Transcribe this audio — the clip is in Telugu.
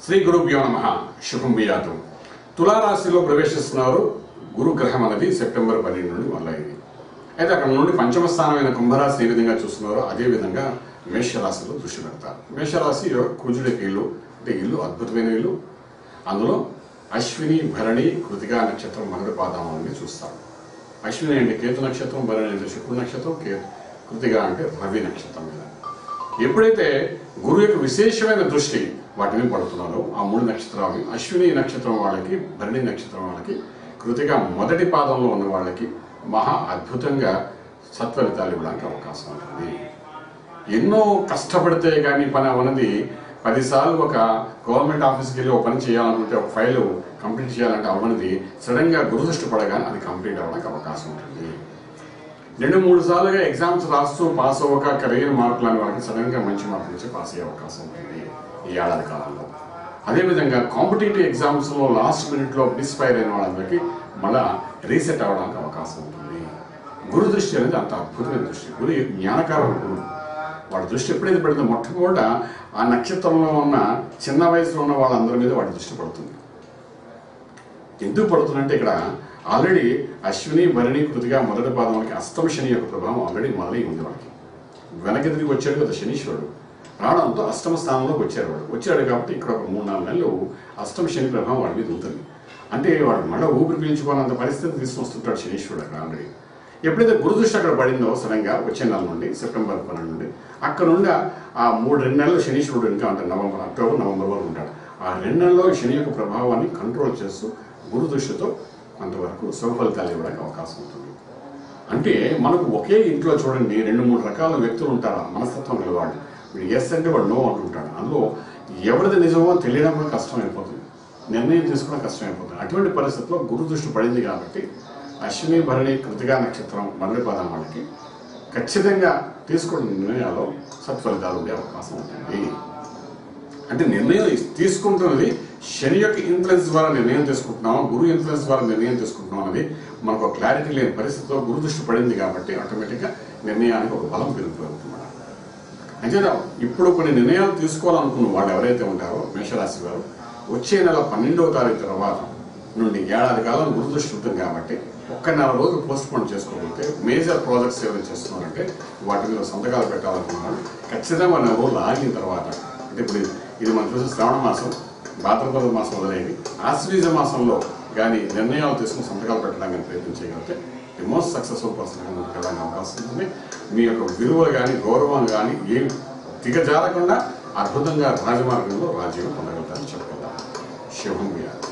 శ్రీ గురుభ్యో నమ శుభం బియాతం తులారాశిలో ప్రవేశిస్తున్నారు గురుగ్రహం అనేది సెప్టెంబర్ పన్నెండు నుండి మొదలైంది అయితే అక్కడ నుండి పంచమ స్థానమైన కుంభరాశి ఏ విధంగా చూస్తున్నారో అదే విధంగా మేషరాశిలో దృష్టి పెడతారు మేషరాశి కుజుడికి ఇల్లు అంటే ఇల్లు అద్భుతమైన ఇల్లు అందులో అశ్విని భరణి కృతికా నక్షత్రం మొదటి పాదం అని చూస్తారు అశ్విని అంటే కేతు నక్షత్రం భరణి అంటే శుక్రుడు నక్షత్రం కే కృతిగా అంటే రవి నక్షత్రం మీద ఎప్పుడైతే గురువు యొక్క విశేషమైన దృష్టి వాటి మీద పడుతున్నారో ఆ మూడు నక్షత్రాలు అశ్విని నక్షత్రం వాళ్ళకి భరణి నక్షత్రం వాళ్ళకి కృతిగా మొదటి పాదంలో ఉన్న వాళ్ళకి మహా అద్భుతంగా సత్ఫలితాలు ఇవ్వడానికి అవకాశం ఉంటుంది ఎన్నో కష్టపడితే కానీ పని అవన్నది పదిసార్లు ఒక గవర్నమెంట్ ఆఫీస్కి వెళ్ళి ఒక పని చేయాలనుకుంటే ఒక ఫైల్ కంప్లీట్ చేయాలంటే అవన్నది సడన్గా గురుదృష్టి పడగానే అది కంప్లీట్ అవ్వడానికి అవకాశం ఉంటుంది రెండు మూడు సార్లుగా ఎగ్జామ్స్ రాస్తూ పాస్ అవ్వక కెరీర్ మార్కులు అనే వాళ్ళకి సడన్గా మంచి మార్కులు వచ్చి పాస్ అయ్యే అవకాశం ఉంటుంది ఈ ఏడాది కాలంలో అదేవిధంగా కాంపిటేటివ్ ఎగ్జామ్స్లో లాస్ట్ మినిట్లో మిస్ఫైర్ అయిన వాళ్ళందరికీ మళ్ళా రీసెట్ అవ్వడానికి అవకాశం ఉంటుంది గురు దృష్టి అనేది అంత అద్భుతమైన దృష్టి గురు జ్ఞానకారం గురువు వాడి దృష్టి ఎప్పుడైతే పడిందో మొట్టమొదట ఆ నక్షత్రంలో ఉన్న చిన్న వయసులో ఉన్న వాళ్ళందరి మీద వాడి దృష్టి పడుతుంది ఎందుకు పడుతుందంటే ఇక్కడ ఆల్రెడీ అశ్విని భరణి కృతిగా మొదటి పాదంలోకి అష్టమ శని యొక్క ప్రభావం ఆల్రెడీ మొదలై ఉంది వాడికి వెనక్కి తిరిగి వచ్చాడు కదా శనీశ్వరుడు రావడంతో అష్టమ స్థానంలోకి వచ్చాడు వాడు వచ్చాడు కాబట్టి ఇక్కడ ఒక మూడు నాలుగు నెలలు అష్టమ శని ప్రభావం వాడి మీద ఉంటుంది అంటే వాడు మళ్ళీ ఊపిరి పీల్చుకోవాలంత పరిస్థితి తీసుకొస్తుంటాడు శనీశ్వరుడు అక్కడ ఆల్రెడీ ఎప్పుడైతే గురుదృష్టి అక్కడ పడిందో సడన్గా వచ్చే నెల నుండి సెప్టెంబర్ పన్నెండు నుండి అక్కడ నుండి ఆ మూడు రెండు నెలలు శనీశ్వరుడు ఇంకా ఉంటాడు నవంబర్ అక్టోబర్ నవంబర్ వరకు ఉంటాడు ఆ రెండు నెలల్లో శని యొక్క ప్రభావాన్ని కంట్రోల్ చేస్తూ గురుదృష్టితో కొంతవరకు శుభ ఫలితాలు ఇవ్వడానికి అవకాశం ఉంటుంది అంటే మనకు ఒకే ఇంట్లో చూడండి రెండు మూడు రకాల వ్యక్తులు ఉంటారు ఆ మనస్తత్వం గలవాళ్ళు వీడు ఎస్ అంటే వాడు నో అంటుంటాడు అందులో ఎవరిది నిజమో తెలియడం కూడా కష్టం అయిపోతుంది నిర్ణయం తీసుకోవడం కష్టం అయిపోతుంది అటువంటి పరిస్థితుల్లో గురు దృష్టి పడింది కాబట్టి అశ్విని భరణి కృతిగా నక్షత్రం మొదటి పదం వాళ్ళకి ఖచ్చితంగా తీసుకున్న నిర్ణయాల్లో సత్ఫలితాలు ఉండే అవకాశం ఉంటుంది అంటే నిర్ణయం తీసుకుంటున్నది శని యొక్క ఇన్ఫ్లుయెన్స్ ద్వారా నిర్ణయం తీసుకుంటున్నాం గురు ఇన్ఫ్లుయెన్స్ ద్వారా నిర్ణయం తీసుకుంటున్నాం అనేది మనకు ఒక క్లారిటీ లేని పరిస్థితిలో గురు దృష్టి పడింది కాబట్టి ఆటోమేటిక్గా నిర్ణయానికి ఒక బలం పెరుగుతుంది అంటే ఇప్పుడు కొన్ని నిర్ణయాలు తీసుకోవాలనుకున్న వాళ్ళు ఎవరైతే ఉంటారో మేషరాశి వారు వచ్చే నెల పన్నెండవ తారీఖు తర్వాత నుండి ఏడాది కాలం గురు దృష్టి ఉంటుంది కాబట్టి ఒక్క నెల రోజులు పోస్ట్ పోన్ చేసుకోగలిగితే మేజర్ ప్రాజెక్ట్స్ ఏమైనా చేస్తున్నారంటే వాటి మీద సంతకాలు పెట్టాలనుకున్నారు ఖచ్చితంగా నెల రోజులు ఆగిన తర్వాత అంటే ఇప్పుడు ఇది మనం చూసిన శ్రావణ మాసం భాద్రపద మాసం మొదలైంది ఆశ్వీజ మాసంలో కానీ నిర్ణయాలు తీసుకుని సంతకాలు పెట్టడానికి ప్రయత్నం చేయగలిగితే ది మోస్ట్ సక్సెస్ఫుల్ పర్సన్గా ముందుకు వెళ్ళడానికి అవకాశం ఉంటుంది మీ యొక్క విలువలు కానీ గౌరవం కానీ ఏమి దిగజారకుండా అద్భుతంగా రాజమార్గంలో రాజ్యం పొందగలుగుతారని చెప్పగలం శుభం వ్యాధి